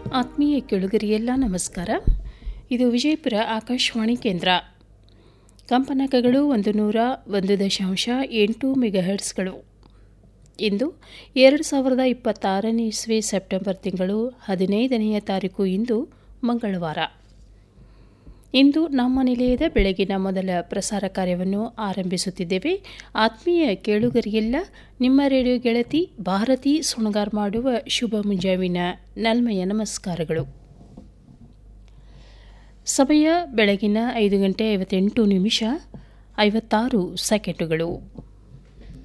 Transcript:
ಆತ್ಮೀಯ ಕೆಳುಗರಿಯೆಲ್ಲ ನಮಸ್ಕಾರ ಇದು ವಿಜಯಪುರ ಆಕಾಶವಾಣಿ ಕೇಂದ್ರ ಕಂಪನಾಂಕಗಳು ಒಂದು ನೂರ ಒಂದು ದಶಾಂಶ ಎಂಟು ಮೆಗಾಹೆರ್ಟ್ಸ್ಗಳು ಇಂದು ಎರಡು ಸಾವಿರದ ಇಪ್ಪತ್ತಾರನೇ ಇಸ್ವಿ ಸೆಪ್ಟೆಂಬರ್ ತಿಂಗಳು ಹದಿನೈದನೆಯ ತಾರೀಕು ಇಂದು ಮಂಗಳವಾರ ಇಂದು ನಮ್ಮ ನಿಲಯದ ಬೆಳಗಿನ ಮೊದಲ ಪ್ರಸಾರ ಕಾರ್ಯವನ್ನು ಆರಂಭಿಸುತ್ತಿದ್ದೇವೆ ಆತ್ಮೀಯ ಕೇಳುಗರಿಗೆಲ್ಲ ನಿಮ್ಮ ರೇಡಿಯೋ ಗೆಳತಿ ಭಾರತಿ ಸುಣಗಾರ್ ಮಾಡುವ ಶುಭ ಮುಂಜಾವಿನ ನಲ್ಮೆಯ ನಮಸ್ಕಾರಗಳು ಸಮಯ ಬೆಳಗಿನ ಐದು ಗಂಟೆ ಐವತ್ತೆಂಟು ನಿಮಿಷ ಐವತ್ತಾರು ಸೆಕೆಂಡುಗಳು